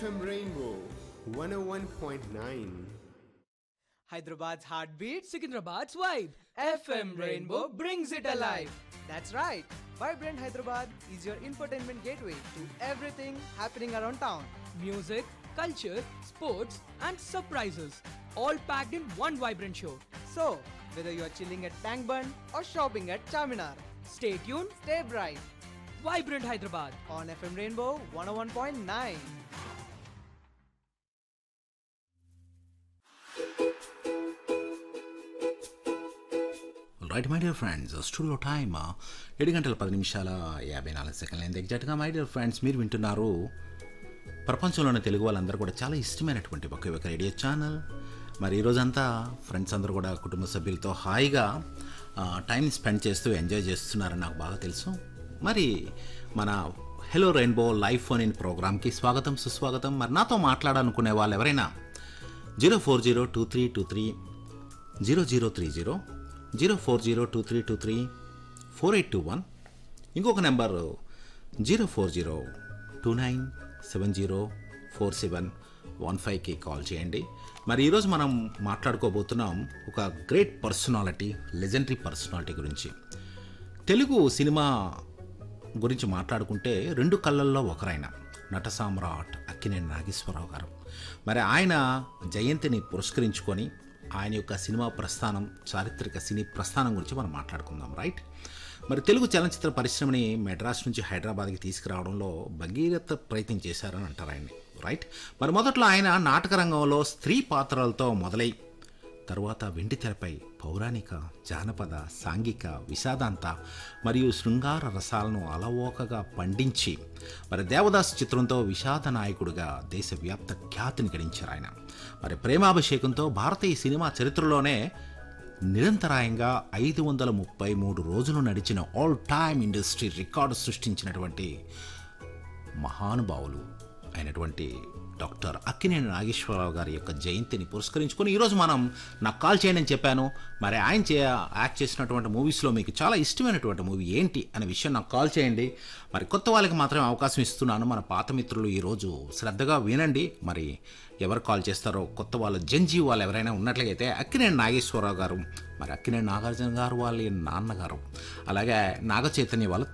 FM Rainbow 101.9. Hyderabad's heartbeat, Secunderabad's vibe. FM Rainbow brings it alive. That's right. Vibrant Hyderabad is your infotainment gateway to everything happening around town. Music, culture, sports, and surprises. All packed in one vibrant show. So, whether you're chilling at Tank Bun or shopping at Charminar, stay tuned, stay bright. Vibrant Hyderabad on FM Rainbow 101.9. Right my dear friends studio time ఏడు గంటల పది నిమిషాల యాభై నాలుగు సెకండ్లు అయింది ఎగ్జాక్ట్గా my dear friends మీరు వింటున్నారు ప్రపంచంలోని తెలుగు వాళ్ళందరూ కూడా చాలా ఇష్టమైనటువంటి ఒకే ఒక రేడియో ఛానల్ మరి ఈరోజంతా ఫ్రెండ్స్ అందరూ కూడా కుటుంబ సభ్యులతో హాయిగా టైం స్పెండ్ చేస్తూ ఎంజాయ్ చేస్తున్నారని నాకు బాగా తెలుసు మరి మన hello Rainbow live phone in ప్రోగ్రామ్కి స్వాగతం సుస్వాగతం మరి నాతో మాట్లాడాలనుకునే వాళ్ళు ఎవరైనా zero four zero two three two three zero zero three zero zero four zero two three two three four eight two one ఇంకొక number zero four zero two nine seven zero four seven one ఫైవ్కి call చేయండి మరి ఈరోజు మనం మాట్లాడుకోబోతున్నాం ఒక great personality legendary personality గురించి Telugu cinema గురించి మాట్లాడుకుంటే రెండు కళ్ళల్లో ఒకరైన నట సామ్రాట్ అక్కినేని నాగేశ్వరరావు గారు మరి ఆయన జయంతిని పురస్కరించుకొని ఆయన యొక్క సినిమా ప్రస్థానం చారిత్రక సినీ ప్రస్థానం గురించి మనం మాట్లాడుకుందాం రైట్ మరి తెలుగు చలనచిత్ర పరిశ్రమని మెడ్రాస్ నుంచి హైదరాబాద్కి తీసుకురావడంలో భగీరథ ప్రయత్నం చేశారని అంటారు ఆయన్ని రైట్ మరి మొదట్లో ఆయన నాటక రంగంలో స్త్రీ పాత్రలతో మొదలై తరువాత వెండి తెరపై పౌరాణిక జానపద సాంఘిక విషాదాంత మరియు శృంగార రసాలను అలవోకగా పండించి మరి దేవదాస్ చిత్రంతో విషాద నాయకుడిగా దేశవ్యాప్త ఖ్యాతిని గడించారు ఆయన మరి ప్రేమాభిషేకంతో భారతీయ సినిమా చరిత్రలోనే నిరంతరాయంగా ఐదు వందల ముప్పై మూడు రోజులు నడిచిన ఆల్ టైమ్ ఇండస్ట్రీ రికార్డు సృష్టించినటువంటి మహానుభావులు అయినటువంటి డాక్టర్ అక్కినేని నాగేశ్వరరావు గారి యొక్క జయంతిని పురస్కరించుకొని ఈరోజు మనం నాకు కాల్ చేయండి అని చెప్పాను మరి ఆయన చే యాక్ట్ చేసినటువంటి మూవీస్లో మీకు చాలా ఇష్టమైనటువంటి మూవీ ఏంటి అనే విషయం నాకు కాల్ చేయండి మరి కొత్త వాళ్ళకి మాత్రమే అవకాశం ఇస్తున్నాను మన పాత మిత్రులు ఈరోజు శ్రద్ధగా వినండి మరి ఎవరు కాల్ చేస్తారో కొత్త వాళ్ళు జంజీవ్ వాళ్ళు ఎవరైనా ఉన్నట్లయితే అక్కినేని నాగేశ్వరరావు గారు మరి అక్కినేని నాగార్జున గారు వాళ్ళ నాన్నగారు అలాగే నాగ చైతన్య వాళ్ళ